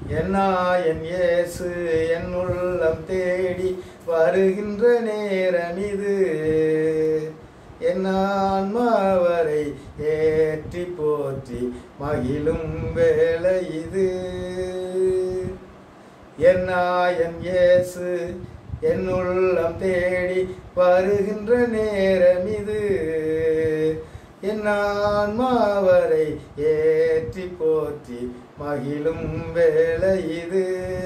என்னாயன் இயேசு என் உள்ளம் தேடி வருகின்ற நேரம் இது என் ஆன்மாவரை ஏற்றி போற்றி மகிழும் வேலை இது என்னாயன் இயேசு என் உள்ளம் தேடி வருகின்ற நேரம் இது என் ஆன்மாவரை ஏற்றி போற்றி மகிழும் வேலை இது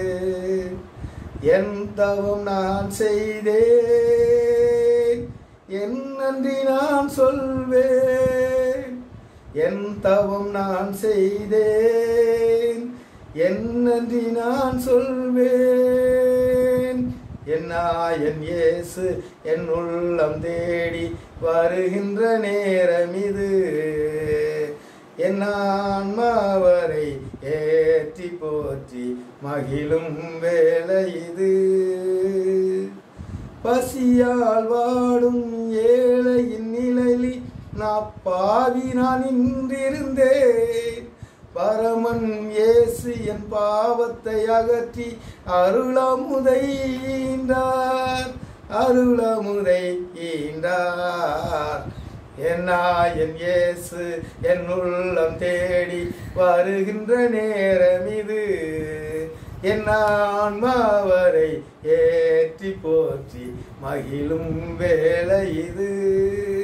என் தவம் நான் செய்தேன் என் நன்றி நான் சொல்வேன் என் தவம் நான் செய்தேன் என் நன்றி நான் சொல்வேன் என்னாயன் இயேசு என் உள்ளம் தேடி வருகின்ற நேரம் இது என் ஆன்மாவரை ஏற்றி போற்றி மகிழும் வேலை இது பசியால் வாடும் ஏழையின் நிலையில் நான் பாவி நான் நின்றிருந்தேன் பரமன் இயேசு என் பாவத்தை அகற்றி அருளமுதை ஈந்தார் அருளமுதை ஈந்தார் என்னாயன் இயேசு என் உள்ளம் தேடி வருகின்ற நேரம் இது என் ஆன்மாவரை ஏற்றி போற்றி மகிழும் வேலை இது